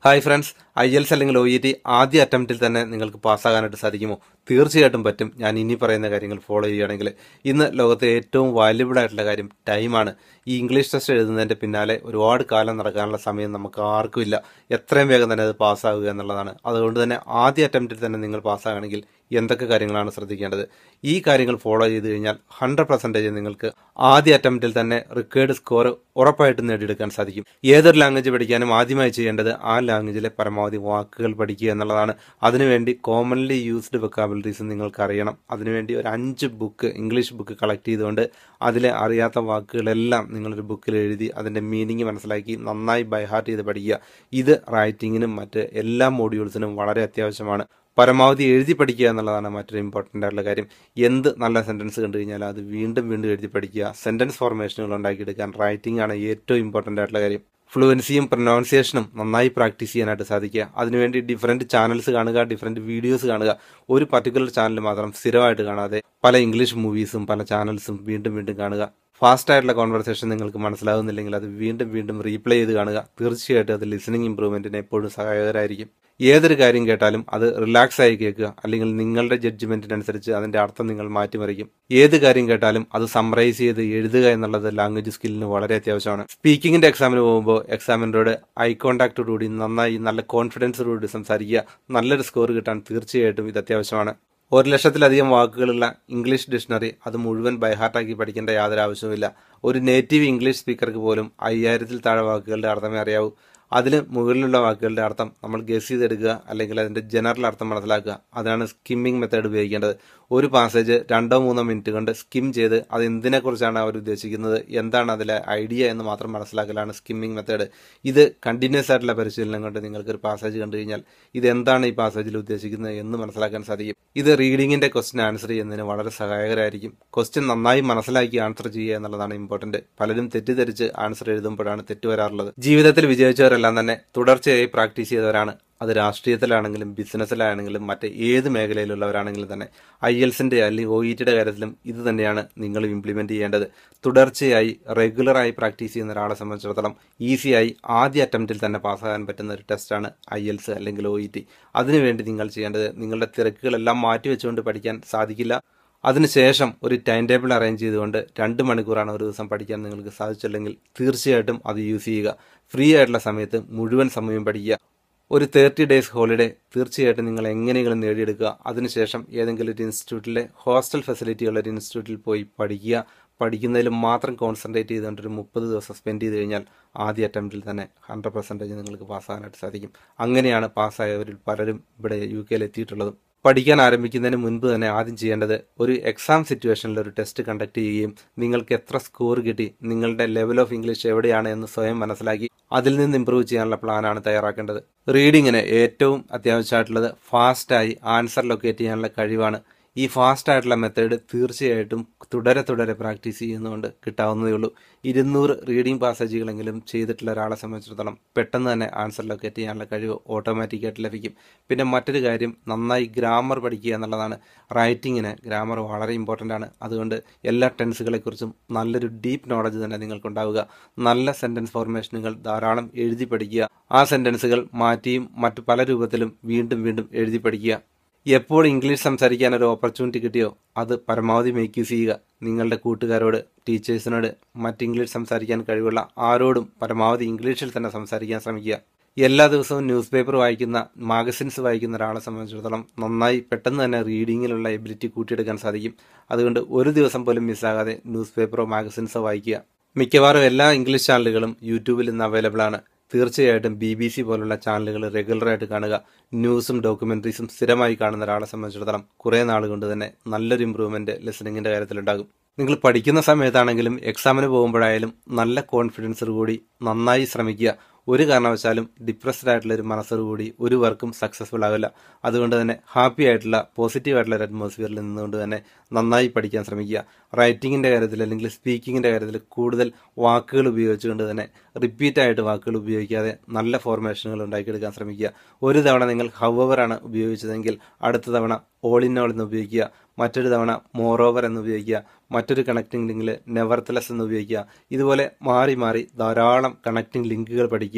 hi friends IELTS അല്ലെങ്കിൽ O E T ആദ്യ അറ്റംപ്റ്റിൽ തന്നെ നിങ്ങൾക്ക് പാസ്സാകാനായിട്ട് സാധിക്കുമോ തീർച്ചയായിട്ടും പറ്റും ഞാൻ ഇനി പറയുന്ന കാര്യങ്ങൾ ഫോളോ ചെയ്യുകയാണെങ്കിൽ ഇന്ന് ലോകത്തെ ഏറ്റവും വാല്യുബിൾ ആയിട്ടുള്ള കാര്യം ടൈമാണ് ഈ ഇംഗ്ലീഷ് ടെസ്റ്റ് എഴുതുന്നതിന്റെ പിന്നാലെ ഒരുപാട് കാലം നടക്കാനുള്ള സമയം നമുക്ക് ആർക്കും ഇല്ല എത്രയും വേഗം തന്നെ അത് പാസ്സാവുക എന്നുള്ളതാണ് അതുകൊണ്ട് തന്നെ ആദ്യ അറ്റംപ്റ്റിൽ തന്നെ നിങ്ങൾ പാസ്സാകണമെങ്കിൽ എന്തൊക്കെ കാര്യങ്ങളാണ് ശ്രദ്ധിക്കേണ്ടത് ഈ കാര്യങ്ങൾ ഫോളോ ചെയ്ത് കഴിഞ്ഞാൽ ഹൺഡ്രഡ് പെർസെൻറ്റേജ് നിങ്ങൾക്ക് ആദ്യ അറ്റംപ്റ്റിൽ തന്നെ റിക്കേർഡ് സ്കോർ ഉറപ്പായിട്ടും നേടിയെടുക്കാൻ സാധിക്കും ഏതൊരു ലാംഗ്വേജ് പഠിക്കാനും ആദ്യമായി ചെയ്യേണ്ടത് ആ ലാംഗ്വേജിലെ പരമാവധി വാക്കുകൾ പഠിക്കുക എന്നുള്ളതാണ് അതിനുവേണ്ടി കോമൺലി യൂസ്ഡ് വെക്കാബിലിറ്റീസ് നിങ്ങൾക്ക് അറിയണം അതിനുവേണ്ടി ഒരു അഞ്ച് ബുക്ക് ഇംഗ്ലീഷ് ബുക്ക് കളക്ട് ചെയ്തുകൊണ്ട് അതിലെ അറിയാത്ത വാക്കുകളെല്ലാം നിങ്ങളൊരു ബുക്കിൽ എഴുതി അതിൻ്റെ മീനിങ് മനസ്സിലാക്കി നന്നായി ബൈഹാർട്ട് ചെയ്ത് പഠിക്കുക ഇത് റൈറ്റിങ്ങിനും മറ്റ് എല്ലാ മോഡ്യൂൾസിനും വളരെ അത്യാവശ്യമാണ് പരമാവധി എഴുതി പഠിക്കുക എന്നുള്ളതാണ് മറ്റൊരു ഇമ്പോർട്ടൻ്റ് ആയിട്ടുള്ള കാര്യം എന്ത് നല്ല സെൻറ്റൻസ് കണ്ടു കഴിഞ്ഞാൽ അത് വീണ്ടും വീണ്ടും എഴുതി പഠിക്കുക സെൻറ്റൻസ് ഫോർമേഷനുകൾ ഉണ്ടാക്കിയെടുക്കാൻ റൈറ്റിംഗ് ആണ് ഏറ്റവും ഇമ്പോർട്ടൻ്റ് ആയിട്ടുള്ള കാര്യം ഫ്ലുവൻസിയും പ്രൊനൗൺസിയേഷനും നന്നായി പ്രാക്ടീസ് ചെയ്യാനായിട്ട് സാധിക്കുക അതിനുവേണ്ടി ഡിഫറെൻറ്റ് ചാനൽസ് കാണുക ഡിഫറെൻറ്റ് വീഡിയോസ് കാണുക ഒരു പർട്ടിക്കുലർ ചാനൽ മാത്രം സ്ഥിരമായിട്ട് കാണാതെ പല ഇംഗ്ലീഷ് മൂവീസും പല ചാനൽസും വീണ്ടും വീണ്ടും കാണുക ഫാസ്റ്റ് ആയിട്ടുള്ള കോൺവെർസേഷൻ നിങ്ങൾക്ക് മനസ്സിലാകുന്നില്ലെങ്കിൽ അത് വീണ്ടും വീണ്ടും റീപ്ലേ ചെയ്ത് കാണുക തീർച്ചയായിട്ടും അത് ലിസണിങ് ഇമ്പ്രൂവ്മെന്റിന് എപ്പോഴും സഹായകരമായിരിക്കും ഏതൊരു കാര്യം കേട്ടാലും അത് റിലാക്സ് ആയി കേൾക്കുക അല്ലെങ്കിൽ നിങ്ങളുടെ ജഡ്ജ്മെന്റിനനുസരിച്ച് അതിന്റെ അർത്ഥം നിങ്ങൾ മാറ്റിമറിക്കും ഏത് കാര്യം കേട്ടാലും അത് സമ്മറൈസ് ചെയ്ത് എഴുതുക എന്നുള്ളത് ലാംഗ്വേജ് സ്കില്ലിന് വളരെ അത്യാവശ്യമാണ് സ്പീക്കിങ്ങിന്റെ എക്സാമിന് പോകുമ്പോൾ എക്സാമിനോട് ഐ കോൺടാക്റ്റോടുകൂടി നന്നായി നല്ല കോൺഫിഡൻസോടുകൂടി സംസാരിക്കുക നല്ലൊരു സ്കോർ കിട്ടാൻ തീർച്ചയായിട്ടും ഇത് അത്യാവശ്യമാണ് ഒരു ലക്ഷത്തിലധികം വാക്കുകളുള്ള ഇംഗ്ലീഷ് ഡിക്ഷണറി അത് മുഴുവൻ ബൈഹാർട്ടാക്കി പഠിക്കേണ്ട യാതൊരു ആവശ്യവുമില്ല ഒരു നേറ്റീവ് ഇംഗ്ലീഷ് സ്പീക്കർക്ക് പോലും അയ്യായിരത്തിൽ താഴെ വാക്കുകളുടെ അർത്ഥമേ അറിയാവൂ അതിന് മുകളിലുള്ള വാക്കുകളുടെ അർത്ഥം നമ്മൾ ഗസ് ചെയ്തെടുക്കുക അല്ലെങ്കിൽ അതിന്റെ ജനറൽ അർത്ഥം മനസ്സിലാക്കുക അതാണ് സ്കിമ്മിംഗ് മെത്തേഡ് ഉപയോഗിക്കേണ്ടത് ഒരു പാസേജ് രണ്ടോ മൂന്നോ മിനിറ്റ് കൊണ്ട് സ്കിം ചെയ്ത് അത് എന്തിനെക്കുറിച്ചാണ് അവർ ഉദ്ദേശിക്കുന്നത് എന്താണ് അതിലെ ഐഡിയ എന്ന് മാത്രം മനസ്സിലാക്കലാണ് സ്കിമ്മിംഗ് മെത്തേഡ് ഇത് കണ്ടിന്യൂസ് ആയിട്ടുള്ള പരിശീലനം കൊണ്ട് നിങ്ങൾക്ക് ഒരു പാസേജ് കണ്ടു കഴിഞ്ഞാൽ ഇത് എന്താണ് ഈ പാസേജിൽ ഉദ്ദേശിക്കുന്നത് എന്ന് മനസ്സിലാക്കാൻ സാധിക്കും ഇത് റീഡിങ്ങിന്റെ ക്വസ്റ്റ്യൻ ആൻസർ ചെയ്യുന്നതിന് വളരെ സഹായകരമായിരിക്കും ക്വസ്റ്റ്യൻ നന്നായി മനസ്സിലാക്കി ആൻസർ ചെയ്യുക എന്നുള്ളതാണ് ഇമ്പോർട്ടന്റ് പലരും തെറ്റിദ്ധരിച്ച് ആൻസർ എഴുതുമ്പോഴാണ് തെറ്റ് വരാറുള്ളത് ജീവിതത്തിൽ വിജയിച്ചവരെല്ലാം തന്നെ തുടർച്ചയായി പ്രാക്ടീസ് ചെയ്തവരാണ് അത് രാഷ്ട്രീയത്തിലാണെങ്കിലും ബിസിനസ്സിലാണെങ്കിലും മറ്റ് ഏത് മേഖലയിലുള്ളവരാണെങ്കിലും തന്നെ ഐ എൽസിന്റെ അല്ലെങ്കിൽ ഒ ഇ ടിയുടെ കാര്യത്തിലും ഇത് തന്നെയാണ് നിങ്ങൾ ഇംപ്ലിമെന്റ് ചെയ്യേണ്ടത് തുടർച്ചയായി റെഗുലറായി പ്രാക്ടീസ് ചെയ്യുന്ന ഒരാളെ സംബന്ധിച്ചിടത്തോളം ഈസിയായി ആദ്യ അറ്റംപ്റ്റിൽ തന്നെ പാസ്സാകാൻ പറ്റുന്ന ഒരു ടെസ്റ്റാണ് ഐ എൽസ് അല്ലെങ്കിൽ ഒ ഇ ടി അതിനുവേണ്ടി നിങ്ങൾ ചെയ്യേണ്ടത് നിങ്ങളുടെ തിരക്കുകളെല്ലാം മാറ്റിവെച്ചുകൊണ്ട് പഠിക്കാൻ സാധിക്കില്ല അതിനുശേഷം ഒരു ടൈം ടേബിൾ അറേഞ്ച് ചെയ്തുകൊണ്ട് രണ്ട് മണിക്കൂറാണ് ഒരു ദിവസം പഠിക്കാൻ നിങ്ങൾക്ക് സാധിച്ചില്ലെങ്കിൽ തീർച്ചയായിട്ടും അത് യൂസ് ചെയ്യുക ഫ്രീ ആയിട്ടുള്ള സമയത്ത് മുഴുവൻ സമയം പഠിക്കുക ഒരു തേർട്ടി ഡേയ്സ് ഹോളിഡേ തീർച്ചയായിട്ടും നിങ്ങൾ എങ്ങനെയെങ്കിലും നേടിയെടുക്കുക അതിനുശേഷം ഏതെങ്കിലും ഒരു ഇൻസ്റ്റിറ്റ്യൂട്ടിലെ ഹോസ്റ്റൽ ഫെസിലിറ്റി ഉള്ള ഒരു ഇൻസ്റ്റിറ്റ്യൂട്ടിൽ പോയി പഠിക്കുക പഠിക്കുന്നതിൽ മാത്രം കോൺസെൻട്രേറ്റ് ചെയ്തുകൊണ്ട് ഒരു മുപ്പത് ദിവസം സ്പെൻഡ് ചെയ്ത് കഴിഞ്ഞാൽ ആദ്യ അറ്റംപ്റ്റിൽ തന്നെ ഹൺഡ്രഡ് പെർസെൻറ്റേജ് നിങ്ങൾക്ക് പാസ്സാകാനായിട്ട് സാധിക്കും അങ്ങനെയാണ് പാസ്സായവരിൽ പലരും ഇവിടെ യു കെയിൽ എത്തിയിട്ടുള്ളതും പഠിക്കാൻ ആരംഭിക്കുന്നതിന് മുൻപ് തന്നെ ആദ്യം ചെയ്യേണ്ടത് ഒരു എക്സാം സിറ്റുവേഷനിൽ ഒരു ടെസ്റ്റ് കണ്ടക്ട് ചെയ്യുകയും നിങ്ങൾക്ക് എത്ര സ്കോർ കിട്ടി നിങ്ങളുടെ ലെവൽ ഓഫ് ഇംഗ്ലീഷ് എവിടെയാണ് എന്ന് സ്വയം മനസ്സിലാക്കി അതിൽ നിന്ന് ഇമ്പ്രൂവ് ചെയ്യാനുള്ള പ്ലാനാണ് തയ്യാറാക്കേണ്ടത് റീഡിങ്ങിന് ഏറ്റവും അത്യാവശ്യമായിട്ടുള്ളത് ഫാസ്റ്റായി ആൻസർ ലൊക്കേറ്റ് ചെയ്യാനുള്ള കഴിവാണ് ഈ ഫാസ്റ്റ് ആയിട്ടുള്ള മെത്തേഡ് തീർച്ചയായിട്ടും തുടരെ തുടരെ പ്രാക്ടീസ് ചെയ്യുന്നതുകൊണ്ട് കിട്ടാവുന്നതേ ഉള്ളൂ ഇരുന്നൂറ് റീഡിംഗ് പാസേജുകളെങ്കിലും ചെയ്തിട്ടുള്ള ഒരാളെ സംബന്ധിച്ചിടത്തോളം പെട്ടെന്ന് തന്നെ ആൻസർ ലൊക്കേറ്റ് ചെയ്യാനുള്ള കഴിവ് ഓട്ടോമാറ്റിക്കായിട്ട് ലഭിക്കും പിന്നെ മറ്റൊരു കാര്യം നന്നായി ഗ്രാമർ പഠിക്കുക എന്നുള്ളതാണ് റൈറ്റിങ്ങിന് ഗ്രാമർ വളരെ ഇമ്പോർട്ടൻ്റ് ആണ് അതുകൊണ്ട് എല്ലാ ടെൻസുകളെക്കുറിച്ചും നല്ലൊരു ഡീപ്പ് നോളജ് തന്നെ നിങ്ങൾക്കുണ്ടാവുക നല്ല സെൻറ്റൻസ് ഫോർമേഷനുകൾ ധാരാളം എഴുതി പഠിക്കുക ആ സെൻറ്റൻസുകൾ മാറ്റിയും മറ്റു പല രൂപത്തിലും വീണ്ടും വീണ്ടും എഴുതി പഠിക്കുക എപ്പോൾ ഇംഗ്ലീഷ് സംസാരിക്കാൻ ഒരു ഓപ്പർച്യൂണിറ്റി കിട്ടിയോ അത് പരമാവധി മേക്ക് യൂസ് ചെയ്യുക നിങ്ങളുടെ കൂട്ടുകാരോട് ടീച്ചേഴ്സിനോട് മറ്റ് ഇംഗ്ലീഷ് സംസാരിക്കാൻ കഴിവുള്ള ആരോടും പരമാവധി ഇംഗ്ലീഷിൽ തന്നെ സംസാരിക്കാൻ ശ്രമിക്കുക എല്ലാ ദിവസവും ന്യൂസ് പേപ്പർ വായിക്കുന്ന മാഗസിൻസ് വായിക്കുന്ന ഒരാളെ സംബന്ധിച്ചിടത്തോളം നന്നായി പെട്ടെന്ന് തന്നെ റീഡിങ്ങിലുള്ള എബിലിറ്റി കൂട്ടിയെടുക്കാൻ സാധിക്കും അതുകൊണ്ട് ഒരു ദിവസം പോലും മിസ്സാകാതെ ന്യൂസ് പേപ്പറോ മാഗസിൻസോ വായിക്കുക മിക്കവാറും എല്ലാ ഇംഗ്ലീഷ് ചാനലുകളും യൂട്യൂബിൽ ഇന്ന് അവൈലബിൾ ആണ് തീർച്ചയായിട്ടും ബി ബി സി പോലുള്ള ചാനലുകൾ റെഗുലറായിട്ട് കാണുക ന്യൂസും ഡോക്യുമെന്ററീസും സ്ഥിരമായി കാണുന്ന ഒരാളെ സംബന്ധിച്ചിടത്തോളം കുറേ നാൾ കൊണ്ട് തന്നെ നല്ലൊരു ഇമ്പ്രൂവ്മെന്റ് ലിസണിങ്ങിന്റെ കാര്യത്തിലുണ്ടാകും നിങ്ങൾ പഠിക്കുന്ന സമയത്താണെങ്കിലും എക്സാമിന് പോകുമ്പോഴായാലും നല്ല കോൺഫിഡൻസോട് കൂടി നന്നായി ശ്രമിക്കുക ഒരു കാരണവശാലും ഡിപ്രസ്ഡ് ആയിട്ടുള്ള ഒരു മനസ്സോടുകൂടി ഒരു വർക്കും സക്സസ്ഫുൾ ആവില്ല അതുകൊണ്ട് തന്നെ ഹാപ്പി ആയിട്ടുള്ള പോസിറ്റീവ് ആയിട്ടുള്ള ഒരു അറ്റ്മോസ്ഫിയറിൽ നിന്നുകൊണ്ട് തന്നെ നന്നായി പഠിക്കാൻ ശ്രമിക്കുക റൈറ്റിങ്ങിന്റെ കാര്യത്തിൽ അല്ലെങ്കിൽ സ്പീക്കിങ്ങിന്റെ കാര്യത്തിൽ കൂടുതൽ വാക്കുകൾ ഉപയോഗിച്ചുകൊണ്ട് തന്നെ റിപ്പീറ്റ് ആയിട്ട് വാക്കുകൾ ഉപയോഗിക്കാതെ നല്ല ഫോർമേഷനുകൾ ഉണ്ടാക്കിയെടുക്കാൻ ശ്രമിക്കുക ഒരു തവണ നിങ്ങൾ ഹവർ ആണ് ഉപയോഗിച്ചതെങ്കിൽ അടുത്ത തവണ ഓൾ ഇൻ ഓൾ എന്ന് ഉപയോഗിക്കുക മറ്റൊരു തവണ മോറോവർ എന്ന് ഉപയോഗിക്കുക മറ്റൊരു കണക്റ്റിംഗ് ലിങ്കിൽ നെവർത്തലസ് എന്ന് ഉപയോഗിക്കുക ഇതുപോലെ മാറി മാറി ധാരാളം കണക്റ്റിംഗ് ലിങ്കുകൾ പഠിക്കുക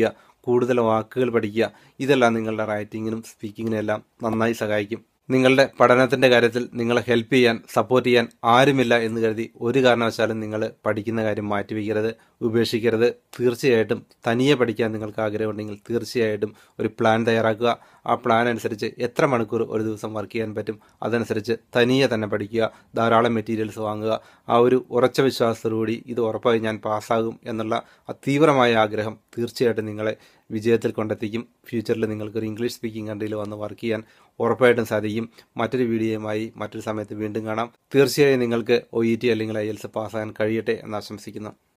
കൂടുതൽ വാക്കുകൾ പഠിക്കുക ഇതെല്ലാം നിങ്ങളുടെ റൈറ്റിങ്ങിനും സ്പീക്കിങ്ങിനും എല്ലാം നന്നായി സഹായിക്കും നിങ്ങളുടെ പഠനത്തിന്റെ കാര്യത്തിൽ നിങ്ങളെ ഹെൽപ്പ് ചെയ്യാൻ സപ്പോർട്ട് ചെയ്യാൻ ആരുമില്ല എന്ന് കരുതി ഒരു കാരണവശാലും നിങ്ങൾ പഠിക്കുന്ന കാര്യം മാറ്റിവെക്കരുത് ഉപേക്ഷിക്കരുത് തീർച്ചയായിട്ടും തനിയെ പഠിക്കാൻ നിങ്ങൾക്ക് ആഗ്രഹമുണ്ടെങ്കിൽ തീർച്ചയായിട്ടും ഒരു പ്ലാൻ തയ്യാറാക്കുക ആ പ്ലാൻ അനുസരിച്ച് എത്ര മണിക്കൂർ ഒരു ദിവസം വർക്ക് ചെയ്യാൻ പറ്റും അതനുസരിച്ച് തനിയെ തന്നെ പഠിക്കുക ധാരാളം മെറ്റീരിയൽസ് വാങ്ങുക ആ ഒരു ഉറച്ച വിശ്വാസത്തോടുകൂടി ഇത് ഉറപ്പായി ഞാൻ പാസ്സാകും എന്നുള്ള ആ തീവ്രമായ ആഗ്രഹം തീർച്ചയായിട്ടും നിങ്ങളെ വിജയത്തിൽ കൊണ്ടെത്തിക്കും ഫ്യൂച്ചറിൽ നിങ്ങൾക്കൊരു ഇംഗ്ലീഷ് സ്പീക്കിംഗ് കൺട്രിയിൽ വന്ന് വർക്ക് ചെയ്യാൻ ഉറപ്പായിട്ടും സാധിക്കും മറ്റൊരു വീഡിയോയുമായി മറ്റൊരു സമയത്ത് വീണ്ടും കാണാം തീർച്ചയായും നിങ്ങൾക്ക് ഒ ഇ ടി അല്ലെങ്കിൽ ഐ എൽസ് പാസ്സാകാൻ കഴിയട്ടെ എന്ന് ആശംസിക്കുന്നു